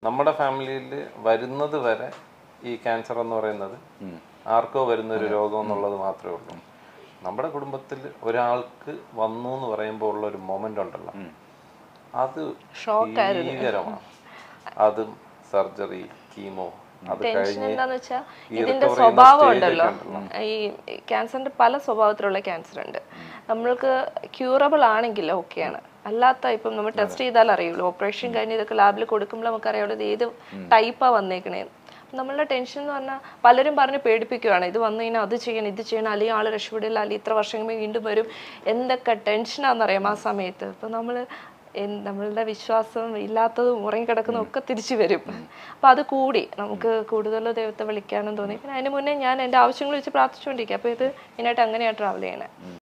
നമ്മുടെ ഫാമിലിയിൽ വരുന്നത് വരെ ഈ ക്യാൻസർ എന്ന് പറയുന്നത് ആർക്കോ വരുന്ന ഒരു രോഗം എന്നുള്ളത് മാത്രമേ ഉള്ളൂ നമ്മുടെ കുടുംബത്തിൽ ഒരാൾക്ക് വന്നു എന്ന് പറയുമ്പോൾ ഉള്ള ഒരു മൊമെന്റ് ഉണ്ടല്ലോ അത് ഭീകരമാണ് അതും സർജറി കീമോ അത് ടെൻഷൻ കഴിഞ്ഞ് എന്താന്ന് വെച്ചാൽ ഈ ഇതിന്റെ recovery സ്വഭാവം stage ഉണ്ടല്ലോ ഒക്കെ ഈ ക്യാൻസറിന്റെ പല സ്വഭാവത്തിലുള്ള ക്യാൻസർ ഉണ്ട് നമ്മൾക്ക് ക്യൂറബിൾ ആണെങ്കിൽ ഓക്കെയാണ് അല്ലാത്ത ഇപ്പം നമ്മൾ ടെസ്റ്റ് ചെയ്താൽ അറിയുള്ളൂ ഓപ്പറേഷൻ കഴിഞ്ഞ് ഇതൊക്കെ ലാബിൽ കൊടുക്കുമ്പോൾ നമുക്ക് അറിയാവുള്ളൂ ഇത് ഏത് ടൈപ്പാ വന്നേക്കണേ നമ്മളുടെ ടെൻഷൻ എന്ന് പറഞ്ഞാൽ പലരും പറഞ്ഞ് പേടിപ്പിക്കുകയാണ് ഇത് വന്നു കഴിഞ്ഞാൽ അത് ചെയ്യണം ഇത് ചെയ്യണം അല്ലെങ്കിൽ ആൾ രക്ഷപ്പെടില്ല അല്ലെങ്കിൽ ഇത്ര വർഷം കഴിയുമ്പോൾ വീണ്ടും വരും എന്തൊക്കെ ടെൻഷനാണെന്നറിയാം ആ സമയത്ത് അപ്പം നമ്മൾ നമ്മളുടെ വിശ്വാസം ഇല്ലാത്തതും ഉറങ്ങിക്കിടക്കുന്നതും ഒക്കെ തിരിച്ചു വരും അപ്പം അത് കൂടി നമുക്ക് കൂടുതൽ ദൈവത്തെ വിളിക്കാനും തോന്നി പിന്നെ അതിന് മുന്നേ ഞാൻ എൻ്റെ ആവശ്യങ്ങൾ വെച്ച് പ്രാർത്ഥിച്ചുകൊണ്ടിരിക്കുക അപ്പോൾ ഇത് മെയിനായിട്ട് അങ്ങനെയാണ് ട്രാവൽ ചെയ്യണേ